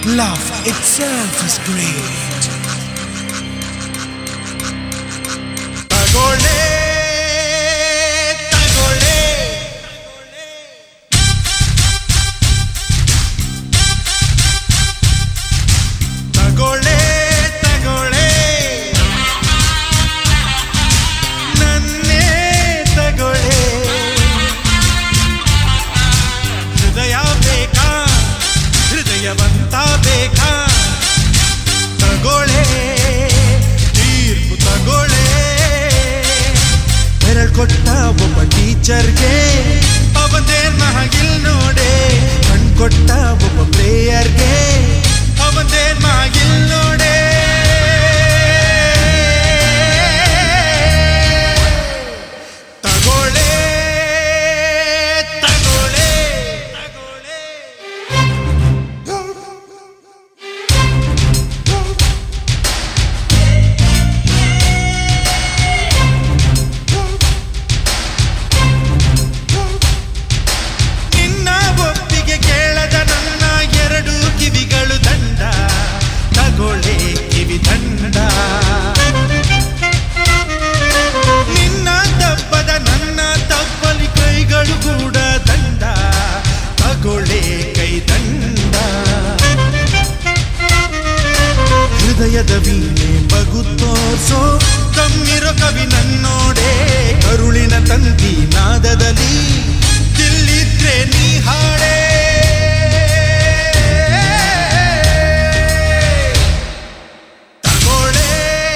Love itself is great. ತಗೊಳ್ಳೆ ತಗೊಳ್ಳೆ ತಗೊಳ್ಳೆ ತಗೊಳ್ಳೆ ನನ್ನೇ ತಗೊಳ್ಳೆ ಹೃದಯ ಬೇಕಾ ಹೃದಯವಂತ ಬೇಕಾ ತಗೊಳ್ಳೆ ತೀರ್ಪು ತಗೊಳ್ಳೆ ಬೆರಳು ಕೊಟ್ಟ ಒಬ್ಬ ಟೀಚರ್ಗೆ ಅವನೇನ್ ಮಹಗಿಲ್ ನೋಡೆ ಕಣ್ ಕೊಟ್ಟ ಒಬ್ಬ ಪ್ಲೇಯರ್ಗೆ ಅವನೇನ್ ಮಹಗಿಲ್ ನೋಡೆ ತಗೊಳ್ಳೆ ತಗೊಳ್ಳೆ ತಗೊಳ್ಳೆ ನಿನ್ನ ಒಪ್ಪಿಗೆ ಕೇಳದ ನನ್ನ ಎರಡು ಕಿವಿಗಳು ದಂಡ ತಗೊಳ್ಳೆ ಕಿವಿ ದಂಡ ನಿನ್ನ ತಪ್ಪದ ನನ್ನ ತಪ್ಪಲಿ ಕೈಗಳು ಕೂಡ ದಂಡ ತಗೊಳ್ಳೆ ಕೈ ದಂಡ ಹೃದಯದ ವೀಣೆ ಬಗು ತೋರ್ಸೋ ತಮ್ಮಿರೋ ಕವಿ ನನ್ನೋಡೆ ಕರುಳಿನ ತಂತಿ ನಾದದಲ್ಲಿ ದಿಲ್ಲಿದ್ರೆ ನೀ ಹಾಡೇ ತಗೊಳ್ಳೆ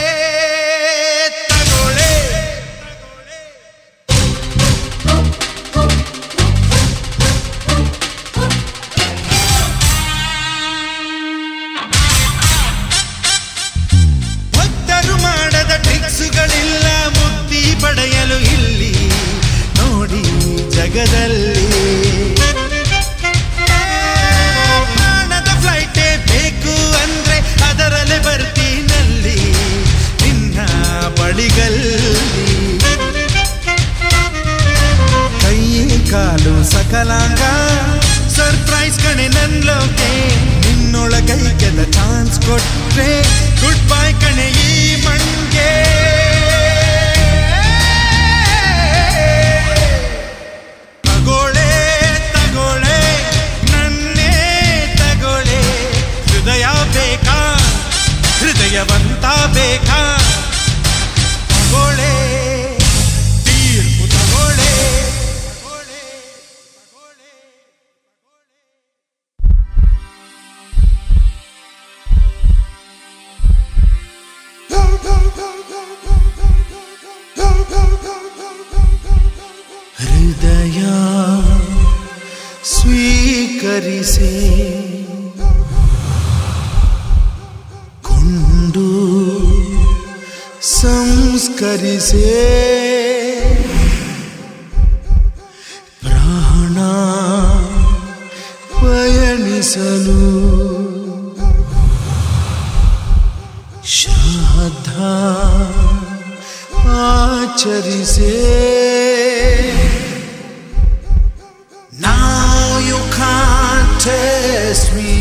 ತಗೊಳ್ಳೆ ಭಕ್ತರು ಮಾಡದ ಟ್ರಿಕ್ಸುಗಳಿಲ್ಲ ಮುಕ್ತಿ ಪಡೆಯಲು ಇಲ್ಲಿ ನೋಡಿ ಜಗದಲ್ಲಿ ಪ್ರಾಣದ ಫ್ಲೈಟೇ ಬೇಕು ಅಂದ್ರೆ ಅದರಲ್ಲೇ ಬರ್ತೀನಲ್ಲಿ ನಿನ್ನ ಬಳಿಗಲ್ಲಿ ಕೈ ಕಾಲು ಸಕಲಾಂಗ ಸರ್ಪ್ರೈಸ್ ಕಣೆ ನನ್ ಲೋಕೆ ನಿನ್ನೊಳಗೈಗೆಲ್ಲ ಚಾನ್ಸ್ ಕೊಟ್ರೆ ಗುಡ್ ಬೈ ಕಣೆ ಈ ಮಣ್ಗೆ ತಗೊಳ್ಳೆ ತಗೊಳ್ಳೆ ನನ್ನೇ ತಗೊಳ್ಳೆ ಹೃದಯ ಬೇಕಾ ಹೃದಯವಂತ ಬೇಕಾ ತಗೊಳ್ಳೆ ತೀರ್ಪು ತಗೊಳ್ಳೆ ತಗೊಳ್ಳೆ ತಗೊಳ್ಳೆ ಹೃದಯ ಸ್ವೀಕರಿಸೆ ಕೊಂಡು ಸಂಸ್ಕರಿಸೆ ಪ್ರಾಣ ಪಯಣಿಸಲು ಶ್ರದ್ಧಾ ಆಚರಿಸೆ Now you can't test me